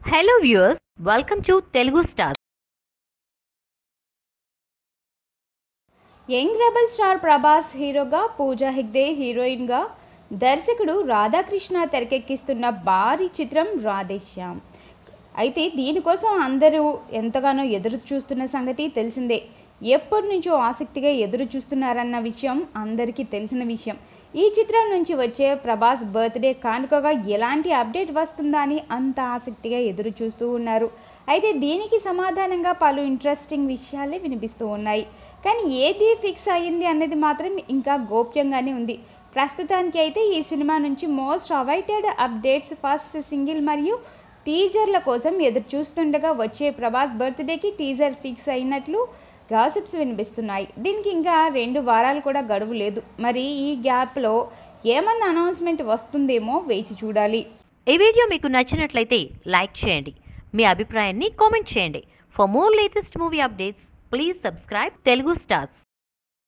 hello viewers welcome to Telugu star young rebel star Prabhas హీరోగా పూజా హెగ్డే హీరోయిన్గా దర్శకుడు రాధాకృష్ణ తెరకెక్కిస్తున్న భారీ చిత్రం రాధేశ్యామ్ అయితే దీనికోసం అందరూ ఎంతగానో ఎదురు చూస్తున్న సంగతి తెలిసిందే ఎప్పటి నుంచో ఆసక్తిగా ఎదురు చూస్తున్నారన్న విషయం అందరికీ తెలిసిన విషయం ఈ చిత్రం నుంచి వచ్చే ప్రభాస్ బర్త్డే కానుకగా ఎలాంటి అప్డేట్ వస్తుందా అని అంత ఆసక్తిగా ఎదురు చూస్తూ ఉన్నారు అయితే దీనికి సమాధానంగా పలు ఇంట్రెస్టింగ్ విషయాలే వినిపిస్తూ ఉన్నాయి కానీ ఏది ఫిక్స్ అయ్యింది అన్నది మాత్రం ఇంకా గోప్యంగానే ఉంది ప్రస్తుతానికి అయితే ఈ సినిమా నుంచి most awaited updates first single మరియు టీజర్ల కోసం ఎదురు చూస్తుండగా వచ్చే ప్రభాస్ బర్త్డేకి టీజర్ ఫిక్స్ అయినట్లు గాసిప్స్ వినిపిస్తున్నాయి దీనికి ఇంకా రెండు వారాలు కూడా గడువు లేదు మరి ఈ గ్యాప్లో ఏమన్నా అనౌన్స్మెంట్ వస్తుందేమో వేచి చూడాలి ఈ వీడియో మీకు నచ్చినట్లయితే లైక్ చేయండి మీ అభిప్రాయాన్ని కామెంట్ చేయండి for more latest movie updates please subscribe Telugu stars